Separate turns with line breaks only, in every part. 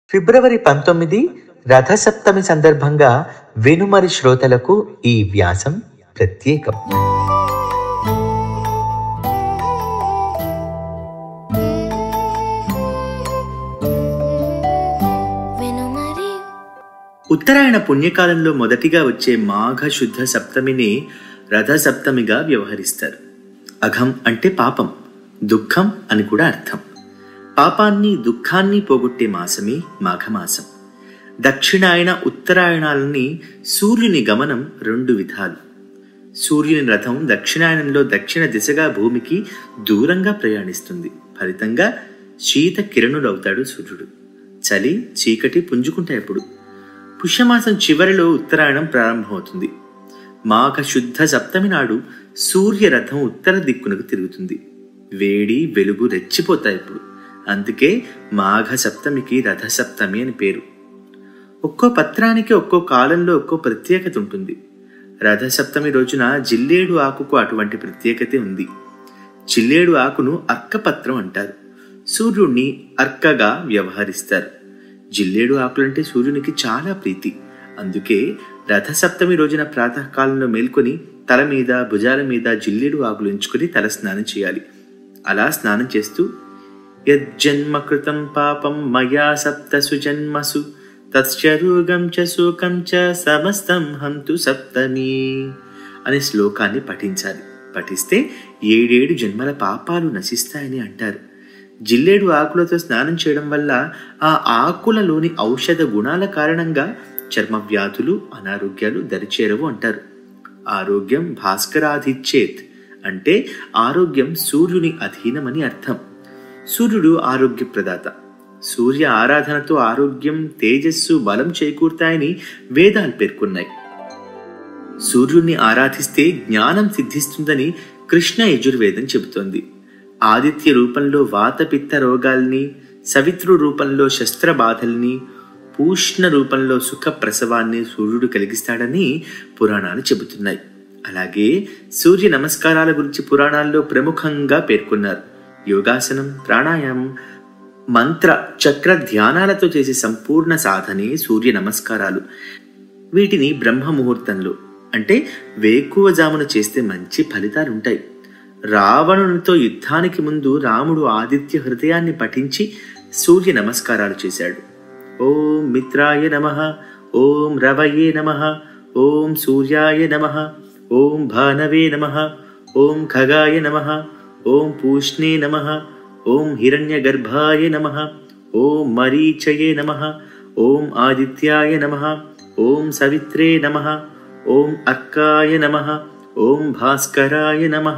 ఫిబ్రవరి పంతొమ్మిది రథసప్తమి సందర్భంగా వెనుమరి శ్రోతలకు ఈ వ్యాసం ప్రత్యేకం
వెనుమరి
ఉత్తరాయణ పుణ్యకాలంలో మొదటిగా వచ్చే మాఘ శుద్ధ సప్తమిని రథ సప్తమిగా వ్యవహరిస్తారు అఘం అంటే పాపం దుఃఖం అని కూడా అర్థం పాపాన్ని దుఃఖాన్ని పోగొట్టే మాసమే మాఘమాసం దక్షిణాయన ఉత్తరాయణాలని సూర్యుని గమనం రెండు విధాలు సూర్యుని రథం దక్షిణాయనంలో దక్షిణ దిశగా భూమికి దూరంగా ప్రయాణిస్తుంది ఫలితంగా శీత కిరణుడవుతాడు సూర్యుడు చలి చీకటి పుంజుకుంటాయి అప్పుడు పుష్యమాసం చివరిలో ఉత్తరాయణం ప్రారంభమవుతుంది మాఘ శుద్ధ సప్తమి నాడు సూర్య రథం ఉత్తర దిక్కునకు తిరుగుతుంది వేడి వెలుగు రెచ్చిపోతాయి ఇప్పుడు అందుకే మాఘ సప్తమికి రథ సప్తమి అని పేరు ఒక్కో పత్రానికి ఒక్కో కాలంలో ఒక్కో ప్రత్యేకత ఉంటుంది రథ సప్తమి రోజున జిల్లేడు ఆకుకు అటువంటి ప్రత్యేకత ఉంది జిల్లేడు ఆకును అర్కపత్రం అంటారు సూర్యుణ్ణి అర్కగా వ్యవహరిస్తారు జిల్లేడు ఆకులంటే సూర్యునికి చాలా ప్రీతి అందుకే రథ సప్తమి రోజున ప్రాతకాలంలో మేల్కొని తల మీద భుజాల మీద జిల్లేడు ఆకులు ఎంచుకొని తల స్నానం చేయాలి అలా స్నానం చేస్తూ యజ్జన్మ కృతం పాపం మయా సప్తసు జన్మసు తత్స్యరూగం చ శోకం చ సమస్తం హంతు సప్తమి అనే శ్లోకాన్ని పఠించాలి పఠిస్తే ఏడేడు జన్మల పాపాలు నశిస్తాయని అంటారు జిల్లేడు ఆకులతో స్నానం చేయడం వల్ల ఆ ఆకులలోని ఔషధ గుణాల కారణంగా చర్మ వ్యాధులు అనారోగ్యాలు దరిచేరవు అంటారు ఆరోగ్యం భాస్కరాధిచ్చేత్ అంటే ఆరోగ్యం సూర్యుని అధీనమని అర్థం సూర్యుడు ఆరోగ్య ప్రదాత సూర్య ఆరాధనతో ఆరోగ్యం తేజస్సు బలం చేకూరుతాయని వేదాలు పేర్కొన్నాయి సూర్యుణ్ణి ఆరాధిస్తే జ్ఞానం సిద్ధిస్తుందని కృష్ణ యజుర్వేదం చెబుతోంది ఆదిత్య రూపంలో వాతపిత్త రోగాల్ని సవిత్రు రూపంలో శస్త్ర బాధల్ని పూష్ణ రూపంలో సుఖ ప్రసవాన్ని సూర్యుడు కలిగిస్తాడని పురాణాలు చెబుతున్నాయి అలాగే సూర్య నమస్కారాల గురించి పురాణాల్లో ప్రముఖంగా పేర్కొన్నారు యోగాసనం ప్రాణాయామం మంత్ర చక్ర ధ్యానాలతో చేసే సంపూర్ణ సాధనే సూర్య నమస్కారాలు వీటిని బ్రహ్మ ముహూర్తంలో అంటే వేకువజామున చేస్తే మంచి ఫలితాలుంటాయి రావణునితో యుద్ధానికి ముందు రాముడు ఆదిత్య హృదయాన్ని పఠించి సూర్య నమస్కారాలు చేశాడు ఓం మిత్రాయ నమ ఓం రవయే నమ ఓం సూర్యాయ నమ ఓం భానవే నమ ఓం ఖగాయ నమ ఓం పూష్ణే నమ ఓం హిరణ్యగర్భాయ నమ ఓం మరీచయే నమ ఓం ఆదిత్యాయ నమ ఓం సవిత్రే నమ ఓం అక్కాయ నమ ఓం భాస్కరాయ నమ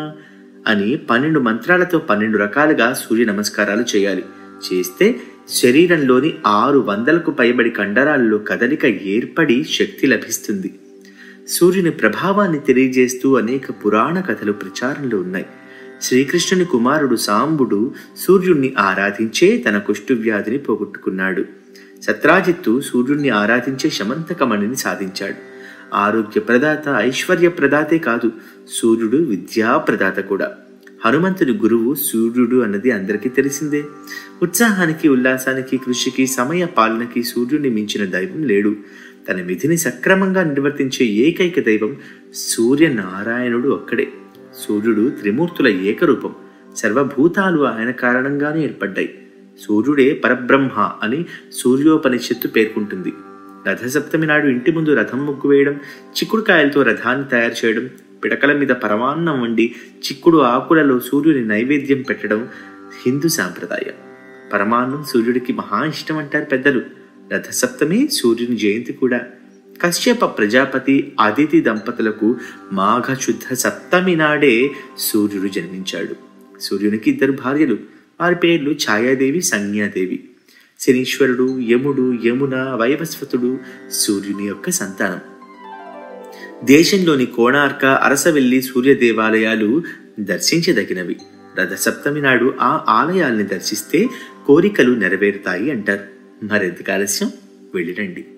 అని పన్నెండు మంత్రాలతో పన్నెండు రకాలుగా సూర్య నమస్కారాలు చేయాలి చేస్తే శరీరంలోని ఆరు వందలకు పైబడి కండరాల్లో కదలిక ఏర్పడి శక్తి లభిస్తుంది సూర్యుని ప్రభావాన్ని తెలియజేస్తూ అనేక పురాణ కథలు ప్రచారంలో ఉన్నాయి శ్రీకృష్ణుని కుమారుడు సాంబుడు సూర్యుణ్ణి ఆరాధించే తన కుష్ఠువ్యాధిని పోగొట్టుకున్నాడు సత్రాజిత్తు సూర్యుణ్ణి ఆరాధించే శమంతకమణిని సాధించాడు ఆరోగ్య ప్రదాత ఐశ్వర్య ప్రదాతే కాదు సూర్యుడు విద్యా ప్రదాత కూడా హనుమంతుడి గురువు సూర్యుడు అన్నది అందరికీ తెలిసిందే ఉత్సాహానికి ఉల్లాసానికి కృషికి సమయ పాలనకి సూర్యుడిని మించిన దైవం లేడు తన విధిని సక్రమంగా నిర్వర్తించే ఏకైక దైవం సూర్యనారాయణుడు ఒక్కడే సూర్యుడు త్రిమూర్తుల ఏకరూపం సర్వభూతాలు ఆయన కారణంగానే ఏర్పడ్డాయి సూర్యుడే పరబ్రహ్మ అని సూర్యోపనిషత్తు పేర్కొంటుంది రథసప్తమి నాడు ఇంటి ముందు రథం ముగ్గు వేయడం చిక్కుడుకాయలతో రథాన్ని తయారు చేయడం పిడకల మీద పరమాన్నం వండి చిక్కుడు ఆకులలో సూర్యుని నైవేద్యం పెట్టడం హిందూ సాంప్రదాయం పరమాన్నం సూర్యుడికి మహా ఇష్టం అంటారు పెద్దలు రథసప్తమి సూర్యుని జయంతి కూడా కశ్యప ప్రజాపతి అదితి దంపతులకు మాఘ శుద్ధ సప్తమి నాడే సూర్యుడు జన్మించాడు సూర్యునికి ఇద్దరు భార్యలు వారి పేర్లు ఛాయాదేవి సంజ్ఞాదేవి శనీశ్వరుడు యముడు యమున వైవస్వతుడు సూర్యుని యొక్క సంతానం దేశంలోని కోణార్క అరసవెల్లి సూర్య దేవాలయాలు దర్శించదగినవి రథసప్తమి నాడు ఆ ఆలయాల్ని దర్శిస్తే కోరికలు నెరవేరుతాయి అంటారు మరెందుకు ఆలస్యం వెళ్ళిరండి